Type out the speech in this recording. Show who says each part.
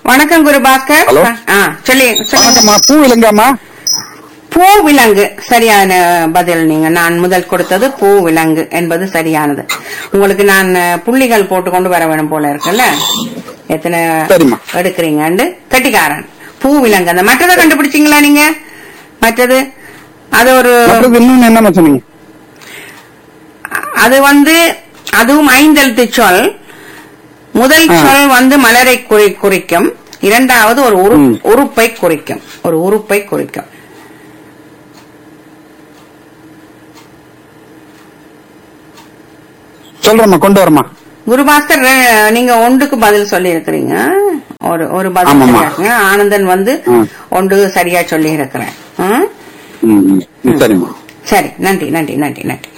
Speaker 1: வணக்கம் குரு பாஸ்கர்
Speaker 2: ஹலோ.
Speaker 1: ஆ சொல்லி சொல்லுங்க
Speaker 2: வணக்கம்மா பூ இல்லைங்கம்மா
Speaker 1: பூ விலங்கு சரியான பதில் நீங்க நான் முதல் கொடுத்தது பூ விலங்கு என்பது சரியானது உங்களுக்கு நான் அஹ், புள்ளிகள் போட்டு கொண்டு வர வேணும் போல இருக்குல்ல எத்தனை
Speaker 2: சரிம்மா.
Speaker 1: எடுக்கிறீங்கன்னு கட்டிக்காரன் பூ விலங்கு அந்த மற்றதை கண்டுபிடிச்சீங்களா நீங்க மற்றது அது ஒரு
Speaker 2: மற்றது இன்னொன்னு என்னம்மா சொன்னீங்க
Speaker 1: அது வந்து அதுவும் ஐந்தெழுத்து சொல் முதல்
Speaker 2: ஆ.
Speaker 1: சொல் வந்து மலரை குறி- குறிக்கும் இரண்டாவது ஒரு உரு-
Speaker 2: ம்.
Speaker 1: உறுப்பை குறிக்கும் ஒரு உறுப்பை குறிக்கும்
Speaker 2: சொல்றேம்மா கொண்டு வரமா
Speaker 1: குருபாஸ்கர் ரெ- நீங்க ஒன்றுக்கு பதில் சொல்லி இருக்கிறீங்க ஒரு ஒரு பதில்
Speaker 2: ஆமாம்மா.
Speaker 1: சரியா இருக்குங்க. ஆனந்தன் வந்து
Speaker 2: ம்.
Speaker 1: ஒன்று சரியா சொல்லி இருக்கிறேன் ம்?
Speaker 2: ம் ம். சரிம்மா
Speaker 1: சரி நன்றி நன்றி நன்றி நன்றி